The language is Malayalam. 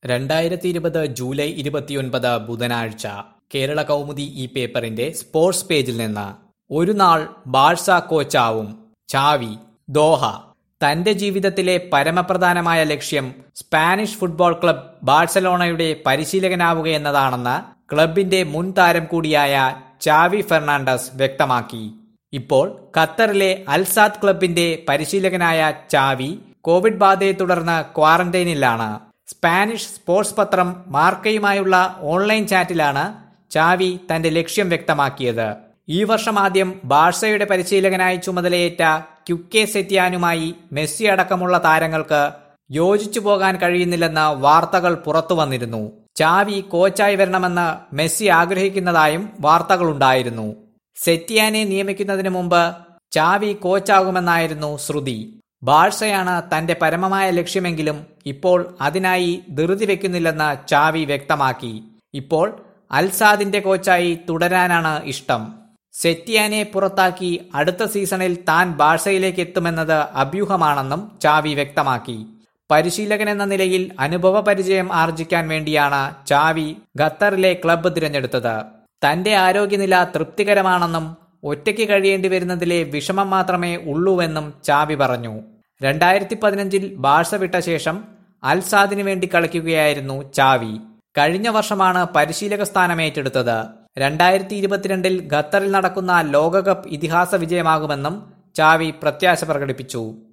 രണ്ടായിരത്തി ഇരുപത് ജൂലൈ ഇരുപത്തിയൊൻപത് ബുധനാഴ്ച കേരള കൗമുദി ഈ പേപ്പറിന്റെ സ്പോർട്സ് പേജിൽ നിന്ന് ഒരു നാൾ ബാഴ്സ കോച്ചാവും ചാവി ദോഹ തന്റെ ജീവിതത്തിലെ പരമപ്രധാനമായ ലക്ഷ്യം സ്പാനിഷ് ഫുട്ബോൾ ക്ലബ് ബാഴ്സലോണയുടെ പരിശീലകനാവുക എന്നതാണെന്ന് ക്ലബിന്റെ മുൻ താരം കൂടിയായ ചാവി ഫെർണാണ്ടസ് വ്യക്തമാക്കി ഇപ്പോൾ ഖത്തറിലെ അൽസാദ് ക്ലബിന്റെ പരിശീലകനായ ചാവി കോവിഡ് ബാധയെ തുടർന്ന് ക്വാറന്റൈനിലാണ് സ്പാനിഷ് സ്പോർട്സ് പത്രം മാർക്കയുമായുള്ള ഓൺലൈൻ ചാറ്റിലാണ് ചാവി തന്റെ ലക്ഷ്യം വ്യക്തമാക്കിയത് ഈ വർഷം ആദ്യം ബാഴ്സയുടെ പരിശീലകനായി ചുമതലയേറ്റ ക്യുക്കെ സെറ്റിയാനുമായി മെസ്സി അടക്കമുള്ള താരങ്ങൾക്ക് യോജിച്ചു പോകാൻ കഴിയുന്നില്ലെന്ന വാർത്തകൾ പുറത്തു വന്നിരുന്നു ചാവി കോച്ചായി വരണമെന്ന് മെസ്സി ആഗ്രഹിക്കുന്നതായും വാർത്തകളുണ്ടായിരുന്നു സെറ്റിയാനെ നിയമിക്കുന്നതിന് മുമ്പ് ചാവി കോച്ചാകുമെന്നായിരുന്നു ശ്രുതി ബാഴ്സയാണ് തന്റെ പരമമായ ലക്ഷ്യമെങ്കിലും ഇപ്പോൾ അതിനായി ധൃതി വെക്കുന്നില്ലെന്ന് ചാവി വ്യക്തമാക്കി ഇപ്പോൾ അൽസാദിന്റെ കോച്ചായി തുടരാനാണ് ഇഷ്ടം സെറ്റിയാനെ പുറത്താക്കി അടുത്ത സീസണിൽ താൻ ബാഴ്സയിലേക്ക് എത്തുമെന്നത് അഭ്യൂഹമാണെന്നും ചാവി വ്യക്തമാക്കി പരിശീലകൻ എന്ന നിലയിൽ അനുഭവ പരിചയം ആർജിക്കാൻ വേണ്ടിയാണ് ചാവി ഖത്തറിലെ ക്ലബ്ബ് തിരഞ്ഞെടുത്തത് തന്റെ ആരോഗ്യനില തൃപ്തികരമാണെന്നും ഒറ്റയ്ക്ക് കഴിയേണ്ടി വരുന്നതിലെ വിഷമം മാത്രമേ ഉള്ളൂവെന്നും ചാവി പറഞ്ഞു രണ്ടായിരത്തി പതിനഞ്ചിൽ ബാഴ്സ വിട്ട ശേഷം അൽസാദിന് വേണ്ടി കളിക്കുകയായിരുന്നു ചാവി കഴിഞ്ഞ വർഷമാണ് പരിശീലക സ്ഥാനം ഏറ്റെടുത്തത് രണ്ടായിരത്തി ഇരുപത്തിരണ്ടിൽ ഖത്തറിൽ നടക്കുന്ന ലോകകപ്പ് ഇതിഹാസ വിജയമാകുമെന്നും ചാവി പ്രത്യാശ പ്രകടിപ്പിച്ചു